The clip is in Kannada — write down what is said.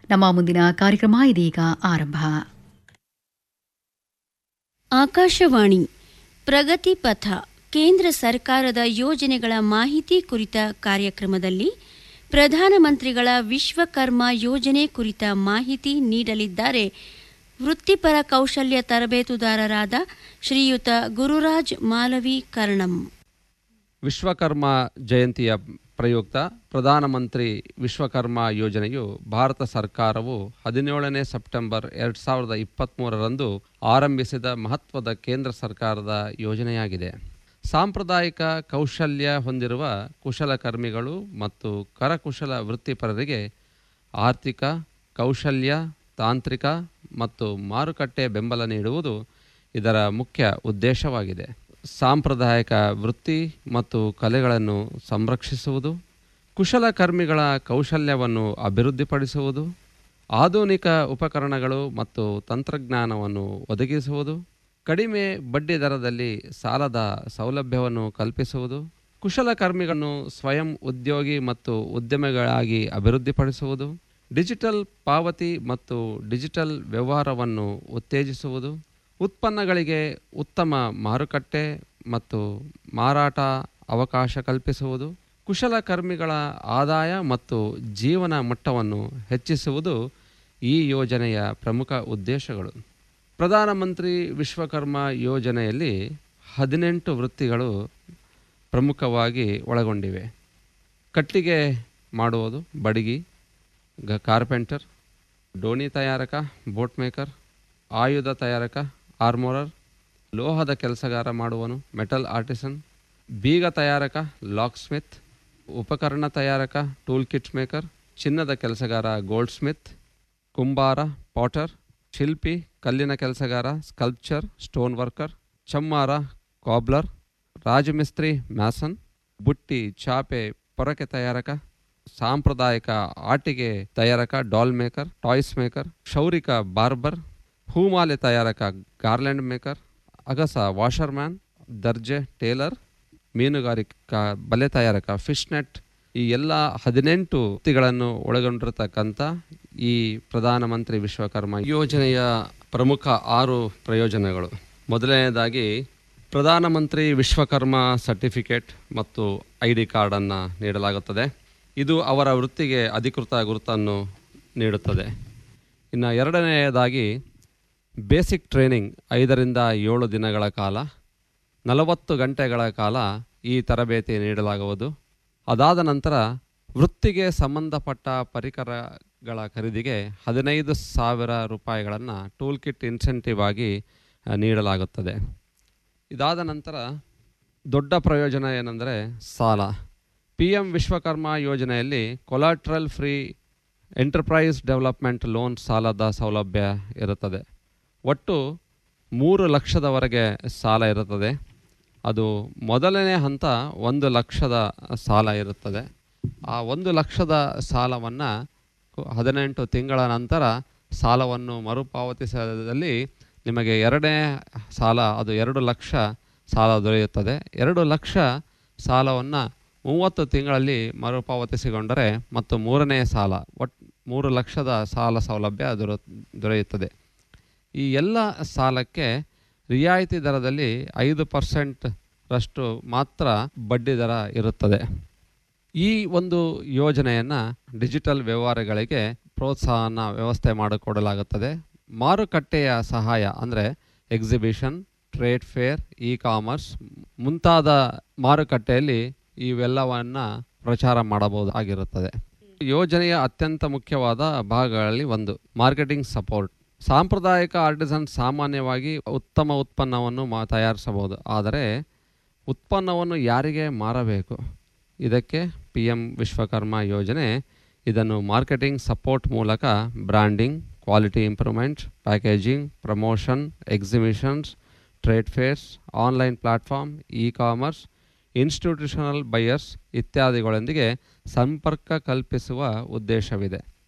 ನಮ್ಮ ಮುಂದಿನ ಕಾರ್ಯಕ್ರಮ ಇದೀಗ ಆರಂಭ ಆಕಾಶವಾಣಿ ಪ್ರಗತಿ ಪಥ ಕೇಂದ್ರ ಸರ್ಕಾರದ ಯೋಜನೆಗಳ ಮಾಹಿತಿ ಕುರಿತ ಕಾರ್ಯಕ್ರಮದಲ್ಲಿ ಪ್ರಧಾನಮಂತ್ರಿಗಳ ವಿಶ್ವಕರ್ಮ ಯೋಜನೆ ಕುರಿತ ಮಾಹಿತಿ ನೀಡಲಿದ್ದಾರೆ ವೃತ್ತಿಪರ ಕೌಶಲ್ಯ ತರಬೇತುದಾರರಾದ ಶ್ರೀಯುತ ಗುರುರಾಜ್ ಮಾಲವಿ ಕರ್ಣಂ ವಿಶ್ವಕರ್ಮ ಜಯಂತಿಯ ಪ್ರಯುಕ್ತ ಪ್ರಧಾನಮಂತ್ರಿ ವಿಶ್ವಕರ್ಮ ಯೋಜನೆಯು ಭಾರತ ಸರ್ಕಾರವು ಹದಿನೇಳನೇ ಸೆಪ್ಟೆಂಬರ್ ಎರಡು ಸಾವಿರದ ಇಪ್ಪತ್ತ್ಮೂರರಂದು ಆರಂಭಿಸಿದ ಮಹತ್ವದ ಕೇಂದ್ರ ಸರ್ಕಾರದ ಯೋಜನೆಯಾಗಿದೆ ಸಾಂಪ್ರದಾಯಿಕ ಕೌಶಲ್ಯ ಹೊಂದಿರುವ ಕುಶಲಕರ್ಮಿಗಳು ಮತ್ತು ಕರಕುಶಲ ವೃತ್ತಿಪರರಿಗೆ ಆರ್ಥಿಕ ಕೌಶಲ್ಯ ತಾಂತ್ರಿಕ ಮತ್ತು ಮಾರುಕಟ್ಟೆ ಬೆಂಬಲ ನೀಡುವುದು ಇದರ ಮುಖ್ಯ ಉದ್ದೇಶವಾಗಿದೆ ಸಾಂಪ್ರದಾಯಿಕ ವೃತ್ತಿ ಮತ್ತು ಕಲೆಗಳನ್ನು ಸಂರಕ್ಷಿಸುವುದು ಕುಶಲಕರ್ಮಿಗಳ ಕೌಶಲ್ಯವನ್ನು ಅಭಿವೃದ್ಧಿಪಡಿಸುವುದು ಆಧುನಿಕ ಉಪಕರಣಗಳು ಮತ್ತು ತಂತ್ರಜ್ಞಾನವನ್ನು ಒದಗಿಸುವುದು ಕಡಿಮೆ ಬಡ್ಡಿ ದರದಲ್ಲಿ ಸಾಲದ ಸೌಲಭ್ಯವನ್ನು ಕಲ್ಪಿಸುವುದು ಕುಶಲಕರ್ಮಿಗಳನ್ನು ಸ್ವಯಂ ಉದ್ಯೋಗಿ ಮತ್ತು ಉದ್ಯಮಿಗಳಾಗಿ ಅಭಿವೃದ್ಧಿಪಡಿಸುವುದು ಡಿಜಿಟಲ್ ಪಾವತಿ ಮತ್ತು ಡಿಜಿಟಲ್ ವ್ಯವಹಾರವನ್ನು ಉತ್ತೇಜಿಸುವುದು ಉತ್ಪನ್ನಗಳಿಗೆ ಉತ್ತಮ ಮಾರುಕಟ್ಟೆ ಮತ್ತು ಮಾರಾಟ ಅವಕಾಶ ಕಲ್ಪಿಸುವುದು ಕುಶಲಕರ್ಮಿಗಳ ಆದಾಯ ಮತ್ತು ಜೀವನ ಮಟ್ಟವನ್ನು ಹೆಚ್ಚಿಸುವುದು ಈ ಯೋಜನೆಯ ಪ್ರಮುಖ ಉದ್ದೇಶಗಳು ಪ್ರಧಾನಮಂತ್ರಿ ವಿಶ್ವಕರ್ಮ ಯೋಜನೆಯಲ್ಲಿ ಹದಿನೆಂಟು ವೃತ್ತಿಗಳು ಪ್ರಮುಖವಾಗಿ ಒಳಗೊಂಡಿವೆ ಕಟ್ಟಿಗೆ ಮಾಡುವುದು ಬಡಗಿ ಗ ಕಾರ್ಪೆಂಟರ್ ಡೋಣಿ ತಯಾರಕ ಬೋಟ್ ಮೇಕರ್ ಆಯುಧ ತಯಾರಕ ಆರ್ಮೋರರ್ ಲೋಹದ ಕೆಲಸಗಾರ ಮಾಡುವನು ಮೆಟಲ್ ಆರ್ಟಿಸನ್ ಬೀಗ ತಯಾರಕ ಲಾಕ್ ಸ್ಮಿತ್ ಉಪಕರಣ ತಯಾರಕ ಟೂಲ್ ಕಿಟ್ ಮೇಕರ್ ಚಿನ್ನದ ಕೆಲಸಗಾರ ಗೋಲ್ಡ್ ಸ್ಮಿತ್ ಕುಂಬಾರ ಪಾಟರ್ ಶಿಲ್ಪಿ ಕಲ್ಲಿನ ಕೆಲಸಗಾರ ಸ್ಕಲ್ಪ್ಚರ್ ಸ್ಟೋನ್ ವರ್ಕರ್ ಚಮ್ಮಾರ ಕಾಬ್ಲರ್ ರಾಜಮಿಸ್ತ್ರಿ ಮ್ಯಾಸನ್ ಬುಟ್ಟಿ ಚಾಪೆ ಪೊರಕೆ ತಯಾರಕ ಸಾಂಪ್ರದಾಯಿಕ ಆಟಿಕೆ ತಯಾರಕ ಡಾಲ್ ಮೇಕರ್ ಟಾಯ್ಸ್ ಮೇಕರ್ ಕ್ಷೌರಿಕ ಬಾರ್ಬರ್ ಹೂಮಾಲೆ ತಯಾರಕ ಗಾರ್ಲೆಂಡ್ ಮೇಕರ್ ಅಗಸ ವಾಷರ್ಮ್ಯಾನ್ ದರ್ಜೆ ಟೇಲರ್ ಮೀನುಗಾರಿಕಾ ಬಲೆ ತಯಾರಕ ಫಿಶ್ ನೆಟ್ ಈ ಎಲ್ಲ ಹದಿನೆಂಟು ವೃತ್ತಿಗಳನ್ನು ಒಳಗೊಂಡಿರತಕ್ಕಂಥ ಈ ಪ್ರಧಾನಮಂತ್ರಿ ವಿಶ್ವಕರ್ಮ ಯೋಜನೆಯ ಪ್ರಮುಖ ಆರು ಪ್ರಯೋಜನಗಳು ಮೊದಲನೆಯದಾಗಿ ಪ್ರಧಾನಮಂತ್ರಿ ವಿಶ್ವಕರ್ಮ ಸರ್ಟಿಫಿಕೇಟ್ ಮತ್ತು ಐ ಡಿ ಕಾರ್ಡನ್ನು ನೀಡಲಾಗುತ್ತದೆ ಇದು ಅವರ ವೃತ್ತಿಗೆ ಅಧಿಕೃತ ಗುರುತನ್ನು ನೀಡುತ್ತದೆ ಇನ್ನು ಎರಡನೆಯದಾಗಿ ಬೇಸಿಕ್ ಟ್ರೈನಿಂಗ್ ಐದರಿಂದ ಏಳು ದಿನಗಳ ಕಾಲ ನಲವತ್ತು ಗಂಟೆಗಳ ಕಾಲ ಈ ತರಬೇತಿ ನೀಡಲಾಗುವುದು ಅದಾದ ನಂತರ ವೃತ್ತಿಗೆ ಸಂಬಂಧಪಟ್ಟ ಪರಿಕರಗಳ ಖರೀದಿಗೆ ಹದಿನೈದು ಸಾವಿರ ರೂಪಾಯಿಗಳನ್ನು ಟೂಲ್ ಕಿಟ್ ಇನ್ಸೆಂಟಿವ್ ಆಗಿ ಆ, ನೀಡಲಾಗುತ್ತದೆ ಇದಾದ ನಂತರ ದೊಡ್ಡ ಪ್ರಯೋಜನ ಏನೆಂದರೆ ಸಾಲ ಪಿ ಎಂ ವಿಶ್ವಕರ್ಮ ಯೋಜನೆಯಲ್ಲಿ collateral free enterprise development loan ಸಾಲದ ಸೌಲಭ್ಯ ಇರುತ್ತದೆ ಒಟ್ಟು ಮೂರು ಲಕ್ಷದವರೆಗೆ ಸಾಲ ಇರುತ್ತದೆ ಅದು ಮೊದಲನೇ ಹಂತ ಒಂದು ಲಕ್ಷದ ಸಾಲ ಇರುತ್ತದೆ ಆ ಒಂದು ಲಕ್ಷದ ಸಾಲವನ್ನು ಹದಿನೆಂಟು ತಿಂಗಳ ನಂತರ ಸಾಲವನ್ನು ಮರುಪಾವತಿಸದಲ್ಲಿ ನಿಮಗೆ ಎರಡನೇ ಸಾಲ ಅದು ಎರಡು ಲಕ್ಷ ಸಾಲ ದೊರೆಯುತ್ತದೆ ಎರಡು ಲಕ್ಷ ಸಾಲವನ್ನು ಮೂವತ್ತು ತಿಂಗಳಲ್ಲಿ ಮರುಪಾವತಿಸಿಕೊಂಡರೆ ಮತ್ತು ಮೂರನೇ ಸಾಲ ಒಟ್ ಮೂರು ಲಕ್ಷದ ಸಾಲ ಸೌಲಭ್ಯ ದೊರ ದೊರೆಯುತ್ತದೆ ಈ ಎಲ್ಲ ಸಾಲಕ್ಕೆ ರಿಯಾಯಿತಿ ದರದಲ್ಲಿ ಐದು ಪರ್ಸೆಂಟ್ ರಷ್ಟು ಮಾತ್ರ ಬಡ್ಡಿ ದರ ಇರುತ್ತದೆ ಈ ಒಂದು ಯೋಜನೆಯನ್ನು ಡಿಜಿಟಲ್ ವ್ಯವಹಾರಗಳಿಗೆ ಪ್ರೋತ್ಸಾಹನ ವ್ಯವಸ್ಥೆ ಮಾಡಿಕೊಡಲಾಗುತ್ತದೆ ಮಾರುಕಟ್ಟೆಯ ಸಹಾಯ ಅಂದರೆ exhibition trade fair e commerce ಮುಂತಾದ ಮಾರುಕಟ್ಟೆಯಲ್ಲಿ ಇವೆಲ್ಲವನ್ನು ಪ್ರಚಾರ ಮಾಡಬಹುದಾಗಿರುತ್ತದೆ ಯೋಜನೆಯ ಅತ್ಯಂತ ಮುಖ್ಯವಾದ ಭಾಗಗಳಲ್ಲಿ ಒಂದು ಮಾರ್ಕೆಟಿಂಗ್ ಸಪೋರ್ಟ್ ಸಾಂಪ್ರದಾಯಿಕ ಆರ್ಟಿಸನ್ ಸಾಮಾನ್ಯವಾಗಿ ಉತ್ತಮ ಉತ್ಪನ್ನವನ್ನು ಮಾ ತಯಾರಿಸಬಹುದು ಆದರೆ ಉತ್ಪನ್ನವನ್ನು ಯಾರಿಗೆ ಮಾರಬೇಕು ಇದಕ್ಕೆ ಪಿ ಎಂ ವಿಶ್ವಕರ್ಮ ಯೋಜನೆ ಇದನ್ನು ಮಾರ್ಕೆಟಿಂಗ್ ಸಪೋರ್ಟ್ ಮೂಲಕ branding quality improvement packaging promotion exhibitions trade fairs online platform e commerce institutional buyers ಇತ್ಯಾದಿಗಳೊಂದಿಗೆ ಸಂಪರ್ಕ ಕಲ್ಪಿಸುವ ಉದ್ದೇಶವಿದೆ